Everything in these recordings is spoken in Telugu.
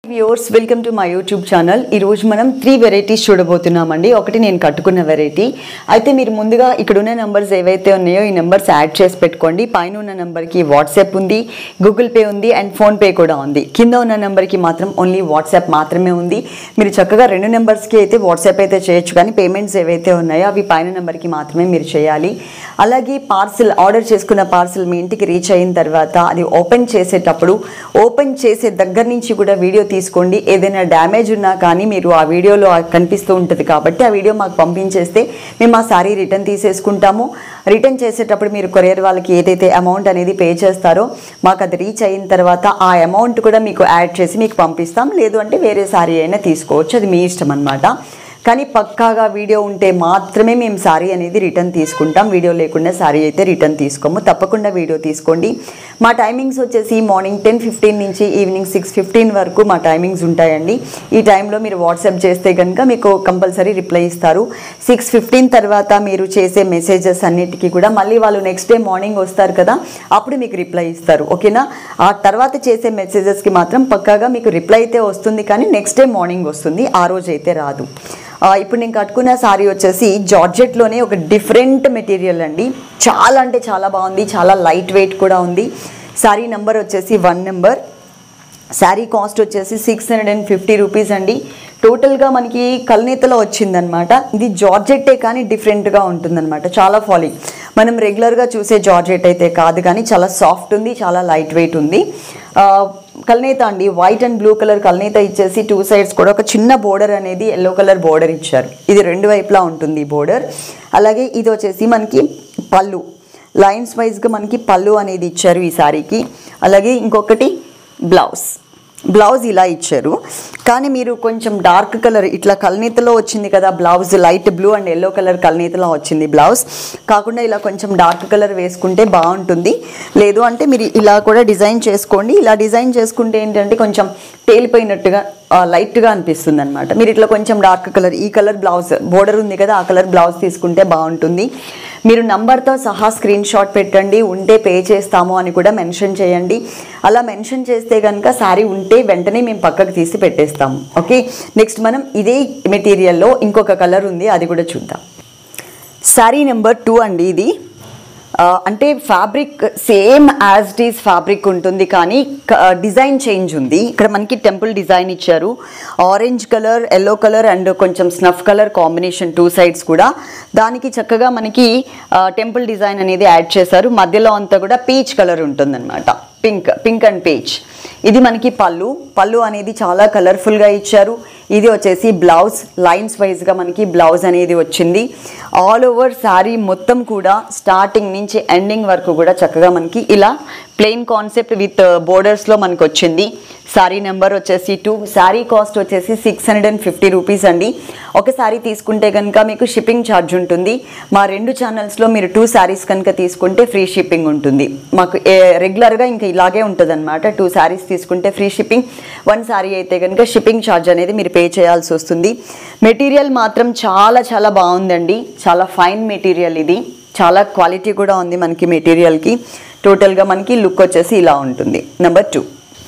Viewers welcome to my YouTube channel ఈ రోజు మనం త్రీ వెరైటీస్ చూడబోతున్నామండి ఒకటి నేను కట్టుకున్న వెరైటీ అయితే మీరు ముందుగా ఇక్కడ ఉన్న నెంబర్స్ ఏవైతే ఉన్నాయో ఈ నెంబర్స్ యాడ్ చేసి పెట్టుకోండి పైన ఉన్న నెంబర్కి వాట్సాప్ ఉంది గూగుల్ పే ఉంది అండ్ ఫోన్పే కూడా ఉంది కింద ఉన్న నెంబర్కి మాత్రం ఓన్లీ వాట్సాప్ మాత్రమే ఉంది మీరు చక్కగా రెండు నెంబర్స్కి అయితే వాట్సాప్ అయితే చేయొచ్చు కానీ పేమెంట్స్ ఏవైతే ఉన్నాయో అవి పైన నెంబర్కి మాత్రమే మీరు చేయాలి అలాగే పార్సిల్ ఆర్డర్ చేసుకున్న పార్సిల్ మీ ఇంటికి రీచ్ అయిన తర్వాత అది ఓపెన్ చేసేటప్పుడు ఓపెన్ చేసే దగ్గర నుంచి కూడా వీడియో తీసుకోండి ఏదైనా డ్యామేజ్ ఉన్నా కానీ మీరు ఆ వీడియోలో కనిపిస్తూ ఉంటుంది కాబట్టి ఆ వీడియో మాకు పంపించేస్తే మేము ఆ సారీ రిటర్న్ తీసేసుకుంటాము రిటర్న్ చేసేటప్పుడు మీరు కొరియర్ వాళ్ళకి ఏదైతే అమౌంట్ అనేది పే చేస్తారో మాకు అది రీచ్ అయిన తర్వాత ఆ అమౌంట్ కూడా మీకు యాడ్ చేసి మీకు పంపిస్తాం లేదు అంటే వేరే సారీ అయినా తీసుకోవచ్చు అది మీ ఇష్టం అనమాట కానీ పక్కాగా వీడియో ఉంటే మాత్రమే మేము సారీ అనేది రిటర్న్ తీసుకుంటాం వీడియో లేకుండా సారీ అయితే రిటర్న్ తీసుకోము తప్పకుండా వీడియో తీసుకోండి మా టైమింగ్స్ వచ్చేసి మార్నింగ్ టెన్ ఫిఫ్టీన్ నుంచి ఈవినింగ్ సిక్స్ ఫిఫ్టీన్ వరకు మా టైమింగ్స్ ఉంటాయండి ఈ టైంలో మీరు వాట్సాప్ చేస్తే కనుక మీకు కంపల్సరీ రిప్లై ఇస్తారు సిక్స్ ఫిఫ్టీన్ తర్వాత మీరు చేసే మెసేజెస్ అన్నిటికీ కూడా మళ్ళీ వాళ్ళు నెక్స్ట్ డే మార్నింగ్ వస్తారు కదా అప్పుడు మీకు రిప్లై ఇస్తారు ఓకేనా ఆ తర్వాత చేసే మెసేజెస్కి మాత్రం పక్కాగా మీకు రిప్లై అయితే వస్తుంది కానీ నెక్స్ట్ డే మార్నింగ్ వస్తుంది ఆ రోజు అయితే రాదు ఆ, ఇప్పుడు నేను కట్టుకున్న సారీ వచ్చేసి జార్జెట్లోనే ఒక డిఫరెంట్ మెటీరియల్ అండి చాలా అంటే చాలా బాగుంది చాలా లైట్ వెయిట్ కూడా ఉంది సారీ నెంబర్ వచ్చేసి వన్ నెంబర్ శారీ కాస్ట్ వచ్చేసి six hundred and fifty rupees అండి టోటల్గా మనకి కల్నేతలో వచ్చిందనమాట ఇది జార్జెట్టే కానీ డిఫరెంట్గా ఉంటుందన్నమాట చాలా ఫాలింగ్ మనం రెగ్యులర్గా చూసే జార్జెట్ అయితే కాదు కానీ చాలా సాఫ్ట్ ఉంది చాలా లైట్ వెయిట్ ఉంది ఆ, కల్నేత అండి వైట్ అండ్ బ్లూ కలర్ కల్నేత ఇచ్చేసి టూ సైడ్స్ కూడా ఒక చిన్న బోర్డర్ అనేది ఎల్లో కలర్ బోర్డర్ ఇచ్చారు ఇది రెండు వైపులా ఉంటుంది బోర్డర్ అలాగే ఇది వచ్చేసి మనకి పళ్ళు లైన్స్ వైజ్గా మనకి పళ్ళు అనేది ఇచ్చారు ఈ సారీకి అలాగే ఇంకొకటి బ్లౌజ్ బ్లౌజ్ ఇలా ఇచ్చారు కానీ మీరు కొంచెం డార్క్ కలర్ ఇట్లా కల్నీతలో వచ్చింది కదా blouse light blue and yellow colour కల్నీతలో వచ్చింది బ్లౌజ్ కాకుండా ఇలా కొంచెం డార్క్ కలర్ వేసుకుంటే బాగుంటుంది లేదు అంటే మీరు ఇలా కూడా డిజైన్ చేసుకోండి ఇలా డిజైన్ చేసుకుంటే ఏంటంటే కొంచెం తేలిపోయినట్టుగా ఆ, లైట్గా అనిపిస్తుంది అనమాట మీరు ఇట్లా కొంచెం డార్క్ కలర్ ఈ కలర్ బ్లౌజ్ బోర్డర్ ఉంది కదా ఆ కలర్ బ్లౌజ్ తీసుకుంటే బాగుంటుంది మీరు నంబర్తో సహా స్క్రీన్ షాట్ పెట్టండి ఉంటే పే చేస్తాము అని కూడా మెన్షన్ చేయండి అలా మెన్షన్ చేస్తే కనుక శారీ ఉంటే వెంటనే మేము పక్కకు తీసి పెట్టేస్తాము ఓకే నెక్స్ట్ మనం ఇదే మెటీరియల్లో ఇంకొక కలర్ ఉంది అది కూడా చూద్దాం శారీ నెంబర్ టూ అండి ఇది ఆ, అంటే fabric same as it is fabric ఉంటుంది కానీ డిజైన్ చేంజ్ ఉంది ఇక్కడ మనకి టెంపుల్ డిజైన్ ఇచ్చారు orange colour yellow colour and కొంచెం snuff colour combination two sides కూడా దానికి చక్కగా మనకి టెంపుల్ డిజైన్ అనేది యాడ్ చేశారు మధ్యలో అంతా కూడా పీచ్ కలర్ ఉంటుందన్నమాట పింక్ పింక్ అండ్ పీచ్ ఇది మనకి పళ్ళు పళ్ళు అనేది చాలా కలర్ఫుల్గా ఇచ్చారు ఇది వచ్చేసి బ్లౌజ్ లైన్స్ వైజ్గా మనకి బ్లౌజ్ అనేది వచ్చింది ఆల్ ఓవర్ శారీ మొత్తం కూడా స్టార్టింగ్ నుంచి ఎండింగ్ వరకు కూడా చక్కగా మనకి ఇలా ప్లెయిన్ కాన్సెప్ట్ విత్ బోర్డర్స్లో మనకు వచ్చింది శారీ నెంబర్ వచ్చేసి టూ శారీ కాస్ట్ వచ్చేసి six hundred and fifty rupees అండి ఒక శారీ తీసుకుంటే కనుక మీకు షిప్పింగ్ ఛార్జ్ ఉంటుంది మా రెండు ఛానల్స్లో మీరు టూ శారీస్ కనుక తీసుకుంటే ఫ్రీ షిప్పింగ్ ఉంటుంది మాకు ఏ- రెగ్యులర్గా ఇంకా ఇలాగే ఉంటుంది అనమాట టూ శారీస్ తీసుకుంటే ఫ్రీ షిప్పింగ్ వన్ శారీ అయితే కనుక షిప్పింగ్ ఛార్జ్ అనేది మీరు పే చేయాల్సి వస్తుంది మెటీరియల్ మాత్రం చాలా చాలా బాగుందండి చాలా ఫైన్ మెటీరియల్ ఇది చాలా క్వాలిటీ కూడా ఉంది మనకి మెటీరియల్కి టోటల్గా మనకి లుక్ వచ్చేసి ఇలా ఉంటుంది number two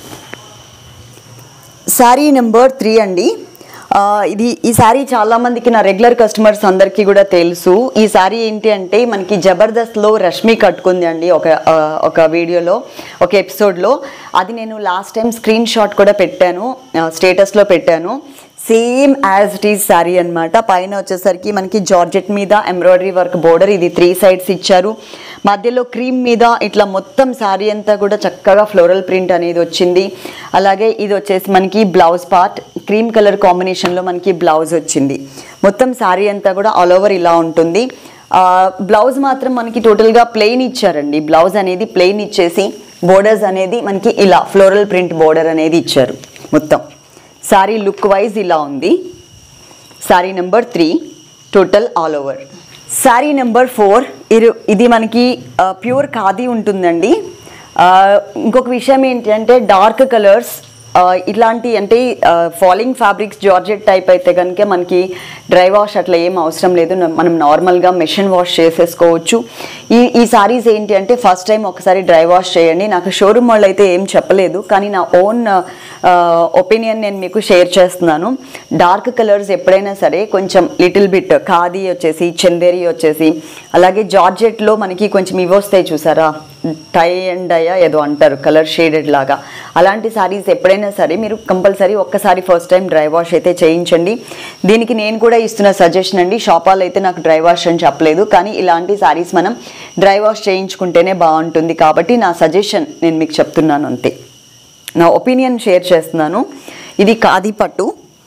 sari number three అండి ఆ, ఇది ఈ శారీ చాలా మందికి నా రెగ్యులర్ కస్టమర్స్ అందరికీ కూడా తెలుసు ఈ శారీ ఏంటి అంటే మనకి జబర్దస్త్లో రష్మి కట్టుకుంది అండి ఒక ఆ, ఒక వీడియోలో ఒక ఎపిసోడ్లో అది నేను లాస్ట్ టైం స్క్రీన్ షాట్ కూడా పెట్టాను స్టేటస్లో పెట్టాను same as it is sari అనమాట పైన వచ్చేసరికి మనకి జార్జెట్ మీద ఎంబ్రాయిడరీ వర్క్ బోర్డర్ ఇది త్రీ సైడ్స్ ఇచ్చారు మధ్యలో క్రీమ్ మీద ఇట్లా మొత్తం శారీ అంతా కూడా చక్కగా ఫ్లోరల్ ప్రింట్ అనేది వచ్చింది అలాగే ఇది వచ్చేసి మనకి బ్లౌజ్ పార్ట్ క్రీమ్ కలర్ కాంబినేషన్లో మనకి బ్లౌజ్ వచ్చింది మొత్తం శారీ అంతా కూడా ఆల్ ఓవర్ ఇలా ఉంటుంది ఆ, బ్లౌజ్ మాత్రం మనకి టోటల్గా ప్లెయిన్ ఇచ్చారండి బ్లౌజ్ అనేది ప్లెయిన్ ఇచ్చేసి బోర్డర్స్ అనేది మనకి ఇలా ఫ్లోరల్ ప్రింట్ బోర్డర్ అనేది ఇచ్చారు మొత్తం శారీ లుక్ వైజ్ ఇలా ఉంది sari number three total all over sari number four ఇది ఇది మనకి ప్యూర్ ఖాదీ ఉంటుందండి ఆ, ఇంకొక విషయం ఏంటి అంటే డార్క్ కలర్స్ ఆ, ఇట్లాంటి అంటే ఫాలింగ్ ఫ్యాబ్రిక్స్ జార్జెట్ టైప్ అయితే కనుక మనకి డ్రై వాష్ అట్లా ఏం అవసరం లేదు న- మనం నార్మల్గా మెషిన్ వాష్ చేసేసుకోవచ్చు ఈ ఈ సారీస్ ఏంటి అంటే ఫస్ట్ టైం ఒకసారి డ్రై వాష్ చేయండి నాకు షోరూమ్ వాళ్ళు అయితే ఏం చెప్పలేదు కానీ నా ఓన్ ఒపీనియన్ నేను మీకు షేర్ చేస్తున్నాను డార్క్ కలర్స్ ఎప్పుడైనా సరే కొంచెం లిటిల్ బిట్ ఖాదీ వచ్చేసి చందేరి వచ్చేసి అలాగే జార్జెట్లో మనకి కొంచెం ఇవి వస్తాయి చూసారా టై అండ్ డయా ఏదో అంటారు కలర్ షేడెడ్ లాగా అలాంటి సారీస్ ఎప్పుడైనా సరే మీరు కంపల్సరీ ఒక్కసారి ఫస్ట్ టైం డ్రై వాష్ అయితే చేయించండి దీనికి నేను కూడా ఇస్తున్న సజెషన్ అండి షాపాలు అయితే నాకు డ్రై వాష్ అని చెప్పలేదు కానీ ఇలాంటి సారీస్ మనం డ్రై వాష్ చేయించుకుంటేనే బాగుంటుంది కాబట్టి నా సజెషన్ నేను మీకు చెప్తున్నాను అంతే నా ఒపీనియన్ షేర్ చేస్తున్నాను ఇది ఖాదీ పట్టు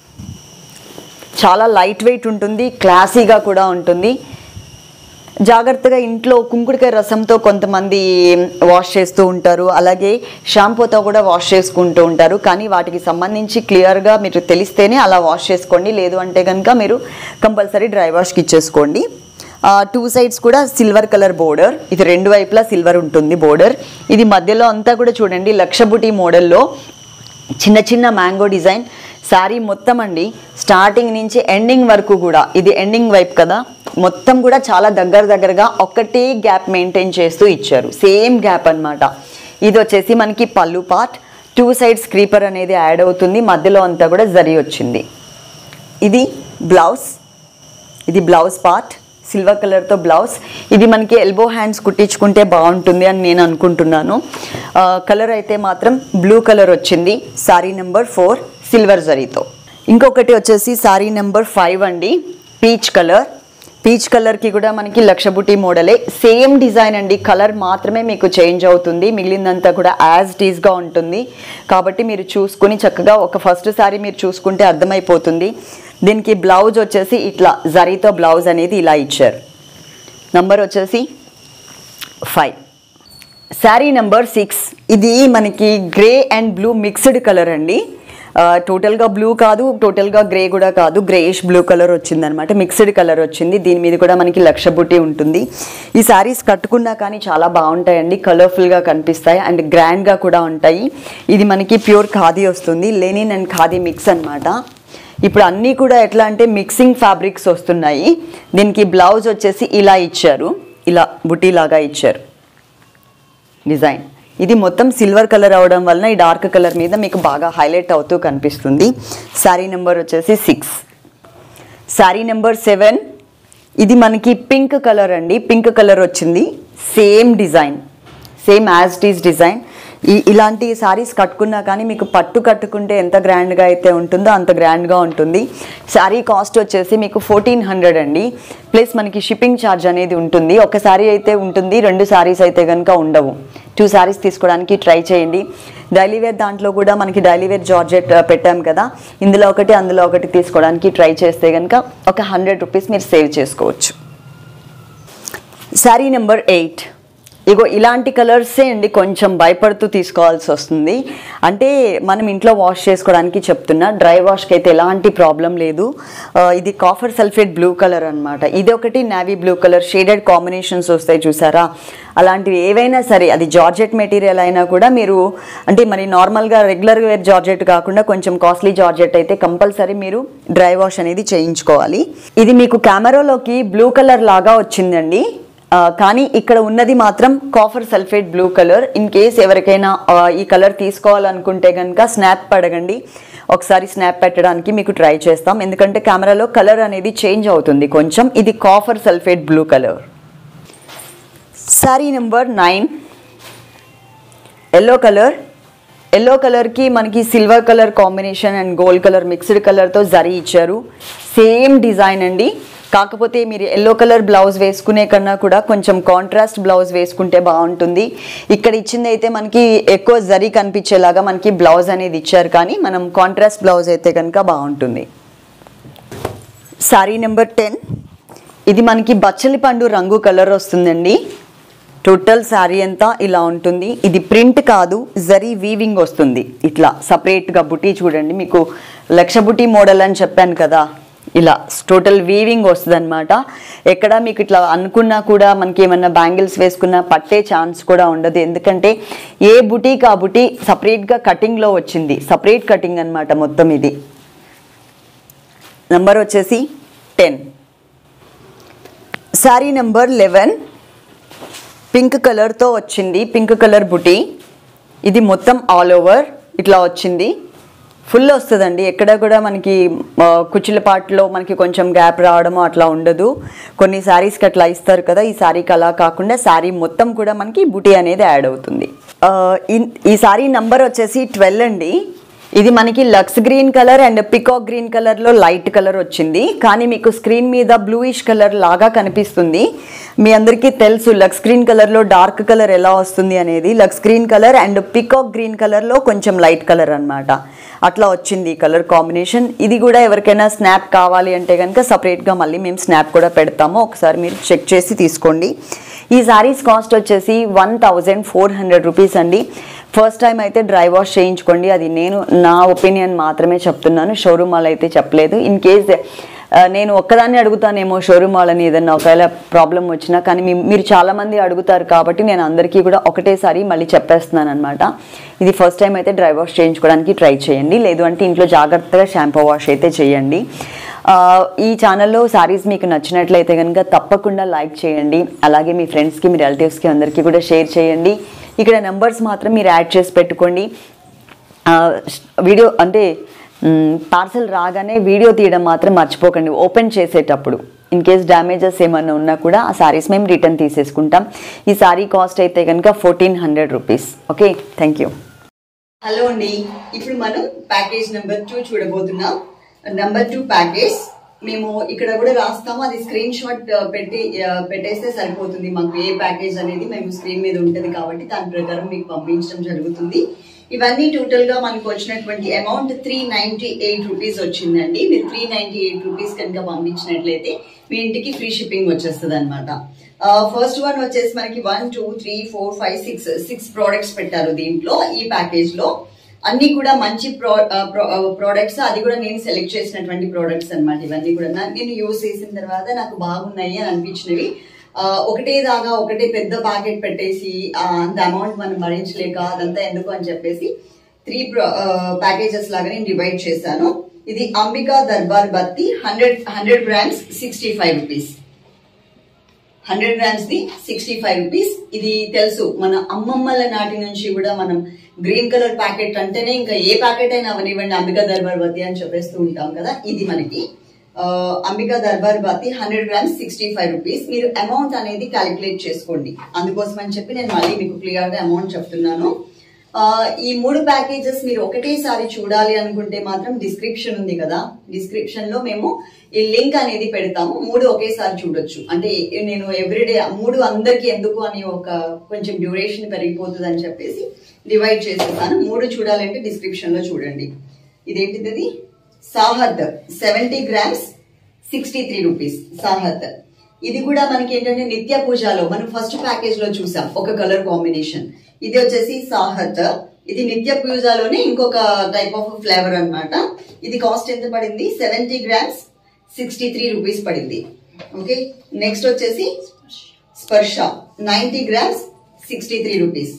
చాలా లైట్ వెయిట్ ఉంటుంది క్లాసీగా కూడా ఉంటుంది జాగ్రత్తగా ఇంట్లో కుంకుడుకాయ రసంతో కొంతమంది వాష్ చేస్తూ ఉంటారు అలాగే షాంపూతో కూడా వాష్ చేసుకుంటూ ఉంటారు కానీ వాటికి సంబంధించి క్లియర్గా మీరు తెలిస్తేనే అలా వాష్ చేసుకోండి లేదు అంటే కనుక మీరు కంపల్సరీ డ్రై వాష్కి ఇచ్చేసుకోండి టూ సైడ్స్ కూడా సిల్వర్ కలర్ బోర్డర్ ఇది రెండు వైపులా సిల్వర్ ఉంటుంది బోర్డర్ ఇది మధ్యలో అంతా కూడా చూడండి లక్షబుటి మోడల్లో చిన్న చిన్న మ్యాంగో డిజైన్ శారీ మొత్తం అండి స్టార్టింగ్ నుంచి ఎండింగ్ వరకు కూడా ఇది ఎండింగ్ వైపు కదా మొత్తం కూడా చాలా దగ్గర దగ్గరగా ఒక్కటే గ్యాప్ మెయింటైన్ చేస్తూ ఇచ్చారు సేమ్ గ్యాప్ అన్నమాట ఇది వచ్చేసి మనకి పళ్ళు పార్ట్ టూ సైడ్స్ క్రీపర్ అనేది యాడ్ అవుతుంది మధ్యలో అంతా కూడా జరి వచ్చింది ఇది బ్లౌజ్ ఇది బ్లౌజ్ పార్ట్ సిల్వర్ కలర్తో బ్లౌజ్ ఇది మనకి ఎల్బో హ్యాండ్స్ కుట్టించుకుంటే బాగుంటుంది అని నేను అనుకుంటున్నాను కలర్ అయితే మాత్రం బ్లూ కలర్ వచ్చింది సారీ నెంబర్ ఫోర్ సిల్వర్ జరీతో ఇంకొకటి వచ్చేసి సారీ నెంబర్ ఫైవ్ అండి పీచ్ కలర్ పీచ్ కలర్కి కూడా మనకి లక్షబుటి మోడలే సేమ్ డిజైన్ అండి కలర్ మాత్రమే మీకు చేంజ్ అవుతుంది మిగిలిందంతా కూడా యాజ్ టీజ్గా ఉంటుంది కాబట్టి మీరు చూసుకుని చక్కగా ఒక ఫస్ట్ సారీ మీరు చూసుకుంటే అర్థమైపోతుంది దీనికి బ్లౌజ్ వచ్చేసి ఇట్లా జరీతో బ్లౌజ్ అనేది ఇలా ఇచ్చారు నంబర్ వచ్చేసి ఫైవ్ శారీ నెంబర్ సిక్స్ ఇది మనకి grey and blue mixed colour అండి ఆ, టోటల్గా బ్లూ కాదు టోటల్గా గ్రే కూడా కాదు గ్రేయిష్ బ్లూ కలర్ వచ్చిందనమాట మిక్స్డ్ కలర్ వచ్చింది దీని మీద కూడా మనకి లక్ష బుట్టి ఉంటుంది ఈ శారీస్ కట్టుకున్నా కానీ చాలా బాగుంటాయండి కలర్ఫుల్గా కనిపిస్తాయి అండ్ గ్రాండ్గా కూడా ఉంటాయి ఇది మనకి ప్యూర్ ఖాదీ వస్తుంది లెనిన్ అండ్ ఖాదీ మిక్స్ అన్నమాట ఇప్పుడు అన్నీ కూడా ఎట్లా అంటే మిక్సింగ్ ఫ్యాబ్రిక్స్ వస్తున్నాయి దీనికి బ్లౌజ్ వచ్చేసి ఇలా ఇచ్చారు ఇలా బుటీ లాగా ఇచ్చారు డిజైన్ ఇది మొత్తం సిల్వర్ కలర్ అవడం వలన ఈ డార్క్ కలర్ మీద మీకు బాగా హైలైట్ అవుతూ కనిపిస్తుంది శారీ నెంబర్ వచ్చేసి సిక్స్ శారీ నెంబర్ సెవెన్ ఇది మనకి పింక్ కలర్ అండి పింక్ కలర్ వచ్చింది same design same as it is design ఈ ఇలాంటి శారీస్ కట్టుకున్నా కానీ మీకు పట్టు కట్టుకుంటే ఎంత గ్రాండ్గా అయితే ఉంటుందో అంత గ్రాండ్గా ఉంటుంది శారీ కాస్ట్ వచ్చేసి మీకు ఫోర్టీన్ హండ్రెడ్ అండి ప్లస్ మనకి షిప్పింగ్ ఛార్జ్ అనేది ఉంటుంది ఒక శారీ అయితే ఉంటుంది రెండు శారీస్ అయితే కనుక ఉండవు టూ శారీస్ తీసుకోవడానికి ట్రై చేయండి డైలీ వేర్ దాంట్లో కూడా మనకి డైలీ వేర్ జార్జెట్ ఆ, పెట్టాం కదా ఇందులో ఒకటి అందులో ఒకటి తీసుకోవడానికి ట్రై చేస్తే కనుక ఒక హండ్రెడ్ రూపీస్ మీరు సేవ్ చేసుకోవచ్చు శారీ నెంబర్ ఎయిట్ ఇగో ఇలాంటి కలర్సే అండి కొంచెం భయపడుతూ తీసుకోవాల్సి వస్తుంది అంటే మనం ఇంట్లో వాష్ చేసుకోవడానికి చెప్తున్నా డ్రై వాష్కి అయితే ఎలాంటి ప్రాబ్లం లేదు ఆ, ఇది కాఫర్ సల్ఫేట్ బ్లూ కలర్ అన్నమాట ఇది ఒకటి navy blue colour shaded combinations వస్తాయి చూసారా అలాంటివి ఏవైనా సరే అది జార్జెట్ మెటీరియల్ అయినా కూడా మీరు అంటే మరి నార్మల్గా రెగ్యులర్ వేర్ జార్జెట్ కాకుండా కొంచెం కాస్ట్లీ జార్జెట్ అయితే కంపల్సరీ మీరు డ్రై వాష్ అనేది చేయించుకోవాలి ఇది మీకు కెమెరాలోకి బ్లూ కలర్ లాగా వచ్చిందండి ఆ, కానీ ఇక్కడ ఉన్నది మాత్రం copper sulphate blue colour in case ఎవరికైనా ఆ, ఈ కలర్ తీసుకోవాలనుకుంటే కనుక స్నాప్ పడగండి ఒకసారి స్నాప్ పెట్టడానికి మీకు ట్రై చేస్తాం ఎందుకంటే కెమెరాలో కలర్ అనేది చేంజ్ అవుతుంది కొంచెం ఇది copper sulphate blue colour sari number nine yellow colour yellow కలర్కి మనకి silver colour combination and gold colour mixed కలర్తో జరీ ఇచ్చారు సేమ్ డిజైన్ అండి కాకపోతే మీరు ఎల్లో కలర్ బ్లౌజ్ వేసుకునే కన్నా కూడా కొంచెం కాంట్రాస్ట్ బ్లౌజ్ వేసుకుంటే బాగుంటుంది ఇక్కడ ఇచ్చింది అయితే మనకి ఎక్కువ జరీ కనిపించేలాగా మనకి బ్లౌజ్ అనేది ఇచ్చారు కానీ మనం కాంట్రాస్ట్ బ్లౌజ్ అయితే కనుక బాగుంటుంది సారీ నెంబర్ టెన్ ఇది మనకి బచ్చలి పండు రంగు కలర్ వస్తుందండి టోటల్ శారీ అంతా ఇలా ఉంటుంది ఇది ప్రింట్ కాదు జరీ వీవింగ్ వస్తుంది ఇట్లా సపరేట్గా బుటీ చూడండి మీకు లక్ష బుటీ మోడల్ అని చెప్పాను కదా ఇలా టోటల్ వీవింగ్ వస్తుంది అనమాట ఎక్కడ మీకు ఇట్లా అనుకున్నా కూడా మనకి ఏమన్నా బ్యాంగిల్స్ వేసుకున్నా పట్టే ఛాన్స్ కూడా ఉండదు ఎందుకంటే ఏ బుటీకి ఆ బుటీ సపరేట్గా కటింగ్లో వచ్చింది సపరేట్ కటింగ్ అనమాట మొత్తం ఇది నంబర్ వచ్చేసి ten sari number eleven pink కలర్తో వచ్చింది పింక్ కలర్ బుటీ ఇది మొత్తం ఆల్ ఓవర్ ఇట్లా వచ్చింది ఫుల్ వస్తుందండి ఎక్కడ కూడా మనకి ఆ, కుచ్చుల పాటలో మనకి కొంచెం గ్యాప్ రావడము అట్లా ఉండదు కొన్ని శారీస్కి అట్లా ఇస్తారు కదా ఈ శారీకి అలా కాకుండా శారీ మొత్తం కూడా మనకి బుటీ అనేది యాడ్ అవుతుంది ఆ, ఈ- ఈ శారీ నంబర్ వచ్చేసి ట్వెల్వ్ అండి ఇది మనకి lux green colour and peacock green కలర్లో లైట్ కలర్ వచ్చింది కానీ మీకు స్క్రీన్ మీద బ్లూయిష్ కలర్ లాగా కనిపిస్తుంది మీ అందరికీ తెలుసు లక్స్ గ్రీన్ కలర్లో డార్క్ కలర్ ఎలా వస్తుంది అనేది lux green colour and peacock green కలర్లో కొంచెం లైట్ కలర్ అన్నమాట అట్లా వచ్చింది ఈ కలర్ కాంబినేషన్ ఇది కూడా ఎవరికైనా స్నాప్ కావాలి అంటే కనుక సపరేట్గా మళ్ళీ మేము స్నాప్ కూడా పెడతాము ఒకసారి మీరు చెక్ చేసి తీసుకోండి ఈ శారీస్ కాస్ట్ వచ్చేసి one thousand four hundred rupees అండి ఫస్ట్ టైం అయితే డ్రై వాష్ చేయించుకోండి అది నేను నా ఒపీనియన్ మాత్రమే చెప్తున్నాను షోరూమ్ వాళ్ళు అయితే చెప్పలేదు ఇన్ కేస్ నేను ఒక్కదాన్ని అడుగుతానేమో షోరూమ్ వాళ్ళని ఏదన్నా ఒకవేళ ప్రాబ్లం వచ్చినా కానీ మీ- మీరు చాలామంది అడుగుతారు కాబట్టి నేను అందరికీ కూడా ఒకటేసారి మళ్ళీ చెప్పేస్తున్నాను అనమాట ఇది ఫస్ట్ టైం అయితే డ్రై వాష్ చేయించుకోవడానికి ట్రై చేయండి లేదు అంటే ఇంట్లో జాగ్రత్తగా షాంపూ వాష్ అయితే చేయండి ఆ, ఈ ఛానల్లో శారీస్ మీకు నచ్చినట్లయితే కనుక తప్పకుండా లైక్ చేయండి అలాగే మీ ఫ్రెండ్స్కి మీ రిలేటివ్స్కి అందరికీ కూడా షేర్ చేయండి ఇక్కడ నెంబర్స్ మాత్రం మీరు యాడ్ చేసి పెట్టుకోండి ఆ, వీడియో అంటే పార్సల్ రాగానే వీడియో తీయడం మాత్రం మర్చిపోకండి ఓపెన్ చేసేటప్పుడు ఇన్ కేస్ డ్యామేజెస్ ఏమన్నా ఉన్నా కూడా ఆ శారీస్ మేము రిటర్న్ తీసేసుకుంటాం ఈ శారీ కాస్ట్ అయితే కనుక fourteen hundred rupees okay thank you hello అండి ఇప్పుడు మనం ప్యాకేజ్ నెంబర్ టూ చూడబోతున్నాం నెంబర్ టూ ప్యాకేజ్ మేము ఇక్కడ కూడా రాస్తాము అది స్క్రీన్ షాట్ ఆ, పెట్టి ఆ, పెట్టేస్తే సరిపోతుంది మాకు ఏ ప్యాకేజ్ అనేది మేము స్క్రీన్ మీద ఉంటుంది కాబట్టి దాని ప్రకారం మీకు పంపించడం జరుగుతుంది ఇవన్నీ టోటల్ గా మనకు వచ్చినటువంటి amount three ninety eight rupees వచ్చిందండి మీరు త్రీ నైన్టీ ఎయిట్ రూపీస్ కనుక పంపించినట్లయితే మీ ఇంటికి ఫ్రీ షిప్పింగ్ వచ్చేస్తుంది అనమాట ఫస్ట్ వన్ వచ్చేసి మనకి one two three four five six six products పెట్టారు దీంట్లో ఈ ప్యాకేజ్ లో అన్ని కూడా మంచి ప్రో ప్రోడక్ట్స్ అది కూడా నేను సెలెక్ట్ చేసినటువంటి ప్రోడక్ట్స్ అన్నమాట ఇవన్నీ కూడా నా- నేను యూజ్ చేసిన తర్వాత నాకు బాగున్నాయి అని అనిపించినవి ఆ, ఒకటే దాగా ఒకటే పెద్ద ప్యాకెట్ పెట్టేసి ఆ, అంత అమౌంట్ మనం భరించలేక అదంతా ఎందుకు అని చెప్పేసి త్రీ ప్యాకేజెస్ లాగా నేను డివైడ్ చేశాను ఇది Ambika Darbar Batti hundred hundred grams sixty five rupees hundred grams the sixty five rupees ఇది తెలుసు మన అమ్మమ్మల నాటి నుంచి కూడా మనం గ్రీన్ కలర్ ప్యాకెట్ అంటేనే ఇంకా ఏ ప్యాకెట్ అయినా అవనివ్వండి అంబికా దర్బార్ బతి అని చెప్పేస్తూ ఉంటాం కదా ఇది మనకి ఆ, Ambika Darbar Batti hundred grams sixty five rupees మీరు అమౌంట్ అనేది క్యాలిక్యులేట్ చేసుకోండి అందుకోసం అని చెప్పి నేను మళ్ళీ మీకు క్లియర్ గా అమౌంట్ చెప్తున్నాను ఆ, ఈ మూడు ప్యాకేజెస్ మీరు ఒకటేసారి చూడాలి అనుకుంటే మాత్రం డిస్క్రిప్షన్ ఉంది కదా డిస్క్రిప్షన్ లో మేము ఈ లింక్ అనేది పెడతాము మూడు ఒకేసారి చూడొచ్చు అంటే నేను ఎవ్రీడే మూడు అందరికి ఎందుకు అని ఒక కొంచెం డ్యూరేషన్ పెరిగిపోతుంది అని చెప్పేసి డివైడ్ చేసేసాను మూడు చూడాలంటే డిస్క్రిప్షన్ లో చూడండి ఇదేంటిది ఇది? సాహద్ seventy grams sixty three rupees సాహద్ ఇది కూడా మనకి ఏంటంటే నిత్య పూజలో మనం ఫస్ట్ ప్యాకేజ్ లో చూసాం ఒక కలర్ కాంబినేషన్ ఇది వచ్చేసి సాహత్ ఇది నిత్య పూజలోనే ఇంకొక టైప్ ఆఫ్ ఫ్లేవర్ అన్నమాట ఇది కాస్ట్ ఎంత పడింది seventy grams sixty three rupees పడింది ఓకే నెక్స్ట్ వచ్చేసి Sparsha ninety grams sixty three rupees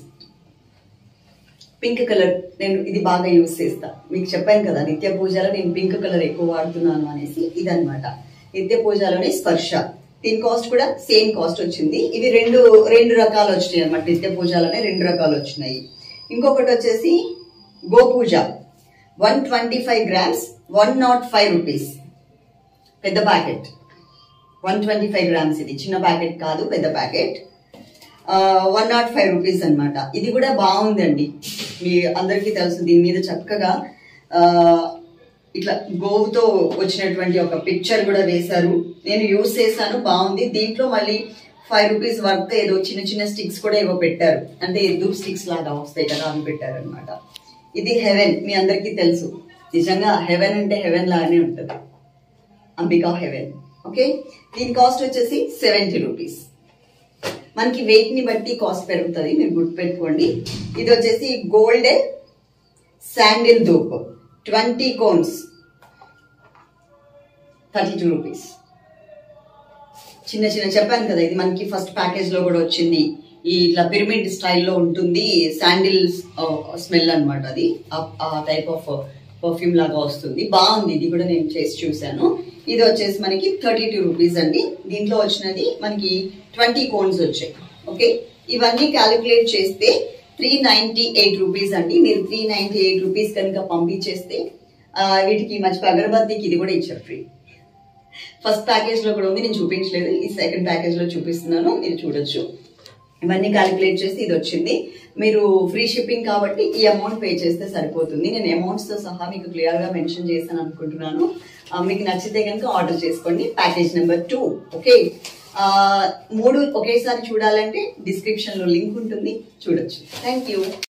pink colour నేను ఇది బాగా యూజ్ చేస్తా మీకు చెప్పాను కదా నిత్య పూజలో నేను పింక్ కలర్ ఎక్కువ వాడుతున్నాను అనేసి ఇదన్నమాట నిత్య పూజలోనే స్పర్శ దీని కాస్ట్ కూడా సేమ్ కాస్ట్ వచ్చింది ఇవి రెండు రెండు రకాలు వచ్చినాయి అనమాట నిత్య పూజలోనే రెండు రకాలు వచ్చినాయి ఇంకొకటి వచ్చేసి Gopuja one twenty five grams one naught five rupees పెద్ద packet one twenty five grams ఇది చిన్న ప్యాకెట్ కాదు పెద్ద packet one naught five rupees అన్నమాట ఇది కూడా బాగుందండి మీ అందరికీ తెలుసు దీని మీద చక్కగా ఆ, ఇట్లా గోవుతో వచ్చినటువంటి ఒక పిక్చర్ కూడా వేశారు నేను యూజ్ చేశాను బాగుంది దీంట్లో మళ్ళీ ఫైవ్ రూపీస్ వర్త్ ఏదో చిన్న చిన్న స్టిక్స్ కూడా ఏవో పెట్టారు అంటే ధూప్ స్టిక్స్ లాగా వస్తాయి కదా అవి పెట్టారు అనమాట ఇది హెవెన్ మీ అందరికీ తెలుసు నిజంగా హెవెన్ అంటే హెవెన్ లాగానే ఉంటుంది అంబికా హెవెన్ ఓకే దీని కాస్ట్ వచ్చేసి సెవెంటీ రూపీస్ మనకి వెయిట్ ని బట్టి కాస్ట్ పెరుగుతుంది మీరు గుర్తుపెట్టుకోండి ఇది వచ్చేసి golden sandal dhoop twenty cones thirty two rupees చిన్న చిన్న చెప్పాను కదా ఇది మనకి ఫస్ట్ ప్యాకేజ్ లో కూడా వచ్చింది ఈ ఇట్లా పిరమిడ్ స్టైల్లో ఉంటుంది శాండిల్ స్మెల్ అన్నమాట అది ఆ- ఆ టైప్ ఆఫ్ పర్ఫ్యూమ్ లాగా వస్తుంది బాగుంది ఇది కూడా నేను చేసి చూశాను ఇది వచ్చేసి మనకి థర్టీ టూ రూపీస్ అండి దీంట్లో వచ్చినది మనకి ట్వంటీ కోన్స్ వచ్చాయి ఓకే ఇవన్నీ క్యాలిక్యులేట్ చేస్తే త్రీ నైన్టీ ఎయిట్ రూపీస్ అండి మీరు త్రీ నైన్టీ ఎయిట్ రూపీస్ కనుక పంపించేస్తే ఆ, వీటికి మంచి అగరబత్తికి ఇది కూడా ఇచ్చారు ఫ్రీ ఫస్ట్ ప్యాకేజ్ లో కూడా ఉంది నేను చూపించలేదు ఈ సెకండ్ ప్యాకేజ్ లో చూపిస్తున్నాను మీరు చూడొచ్చు ఇవన్నీ క్యాలిక్యులేట్ చేసి ఇది వచ్చింది మీరు ఫ్రీ షిప్పింగ్ కాబట్టి ఈ అమౌంట్ పే చేస్తే సరిపోతుంది నేను అమౌంట్స్ తో సహా మీకు క్లియర్ గా మెన్షన్ చేశాను అనుకుంటున్నాను ఆ, మీకు నచ్చితే కనుక ఆర్డర్ చేసుకోండి ప్యాకేజ్ నెంబర్ టూ ఓకే ఆ, మూడు ఒకేసారి చూడాలంటే డిస్క్రిప్షన్ లో లింక్ ఉంటుంది చూడొచ్చు థ్యాంక్ యూ